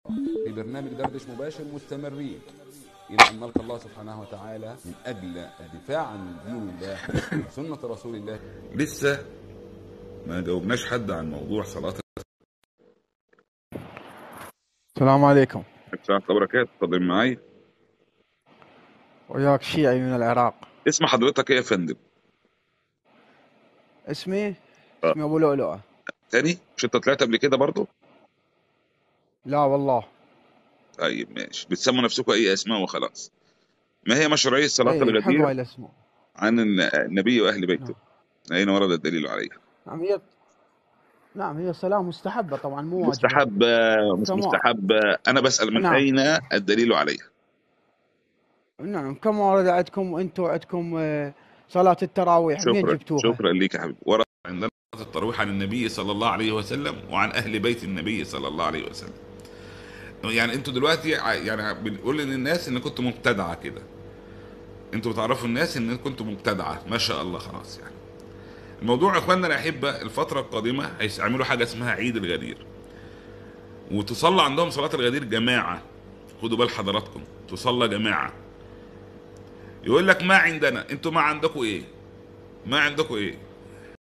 في برنامج دردش مباشر مستمرين إلى أن نلقى الله سبحانه وتعالى من أجل الدفاع عن دين الله وسنة رسول الله لسه ما جاوبناش حد عن موضوع صلاة السلام عليكم الساعة وبركاته اتفضل معايا وياك شيعي من العراق اسم حضرتك ايه يا فندم؟ اسمي آه. اسمي ابو لؤلؤه تاني مش انت طلعت قبل كده برضه؟ لا والله طيب ماشي بتسموا نفسكم اي اسماء وخلاص ما هي مشروعية صلاة اي نحب هاي الغدير الاسماء عن الن- النبي واهل بيته اين ورد الدليل عليها؟ نعم هي نعم هي صلاة مستحبة طبعا مو واجبة مستحب مش كما مستحب انا بسأل من نعم اين الدليل عليها؟ نعم كما ورد عندكم انتم عندكم آه، صلاة التراويح منين شكرا جبتوها؟ شكرا ليك يا حبيبي ورد عندنا صلاة التراويح عن النبي صلى الله عليه وسلم وعن اهل بيت النبي صلى الله عليه وسلم يعني انتوا دلوقتي ع- يعني بنقول للناس ان كنتوا مبتدعه كده انتوا بتعرفوا الناس ان كنتوا مبتدعه ما شاء الله خلاص يعني الموضوع يا اخواننا الاحبه الفتره القادمه هيعملوا حاجه اسمها عيد الغدير وتصلى عندهم صلاه الغدير جماعه خدوا بال حضراتكم تصلى جماعه يقول لك ما عندنا انتوا ما عندكم ايه ما عندكم ايه